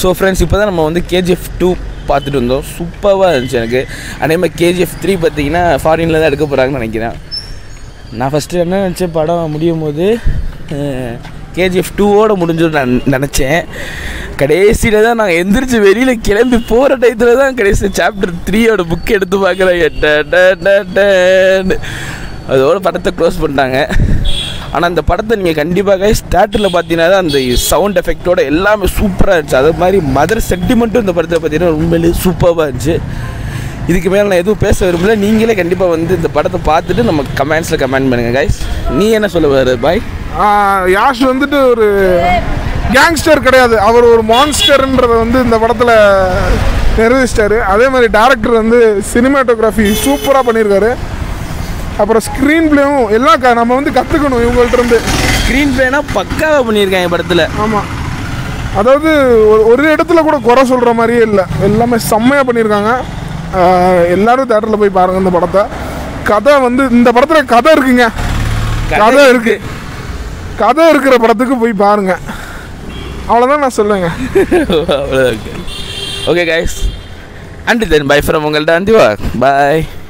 so friends இப்போ தான் நம்ம வந்து கேஜிஎஃப் டூ பார்த்துட்டு வந்தோம் சூப்பராக இருந்துச்சு எனக்கு அதே மாதிரி கேஜிஎஃப் த்ரீ பார்த்தீங்கன்னா ஃபாரினில் தான் எடுக்க போகிறாங்கன்னு நினைக்கிறேன் நான் ஃபஸ்ட்டு என்ன நினச்சேன் படம் முடியும் போது கேஜிஎஃப் டூவோட முடிஞ்சிடும் நான் நினச்சேன் கடைசியில் தான் நான் எந்திரிச்சு வெளியில் கிளம்பி போகிற டயத்தில் தான் கடைசி சாப்டர் த்ரீயோட புக் எடுத்து பார்க்குறேன் அதோட படத்தை க்ளோஸ் பண்ணிட்டாங்க ஆனால் அந்த படத்தை நீங்கள் கண்டிப்பாக தேட்டரில் பார்த்தீங்கன்னா தான் அந்த சவுண்ட் எஃபெக்டோட எல்லாமே சூப்பராக இருந்துச்சு அது மாதிரி மதர் சென்டிமெண்ட்டும் இந்த படத்தில் பார்த்தீங்கன்னா உண்மையிலேயே சூப்பராக இருந்துச்சு இதுக்கு மேலே நான் எதுவும் பேச விரும்பல நீங்களே கண்டிப்பாக வந்து இந்த படத்தை பார்த்துட்டு நம்ம கமெண்ட்ஸில் கமெண்ட் பண்ணுங்கள் கைஸ் நீ என்ன சொல்ல வர பாய் ஆஹ் யாஷ் வந்துட்டு ஒரு கேங்ஸ்டர் கிடையாது அவர் ஒரு மான்ஸ்டர்ன்றதை வந்து இந்த படத்தில் நிரூபிச்சிட்டாரு அதே மாதிரி டேரக்டர் வந்து சினிமாட்டோகிராஃபி சூப்பராக பண்ணியிருக்காரு அப்புறம் ஸ்க்ரீன் பிளேவும் எல்லாம் க நம்ம வந்து கற்றுக்கணும் இவங்கள்ட்ட இருந்து ஸ்க்ரீன் பிளேனா பக்காவாக பண்ணியிருக்காங்க படத்தில் ஆமாம் அதாவது ஒரு- ஒரு இடத்துல கூட குறை சொல்கிற மாதிரியே இல்லை எல்லாமே செம்மையாக பண்ணியிருக்காங்க ஆஹ் எல்லாரும் தேட்டரில் போய் பாருங்கள் இந்த படத்தை கதை வந்து இந்த படத்தில் கதை இருக்குங்க கதை இருக்கு கதை இருக்கிற படத்துக்கு போய் பாருங்க அவ்வளோதான் நான் சொல்லுவேங்க அவ்வளோதான் okay guys and then bye from உங்கள்கிட்ட அந்திவா பாய்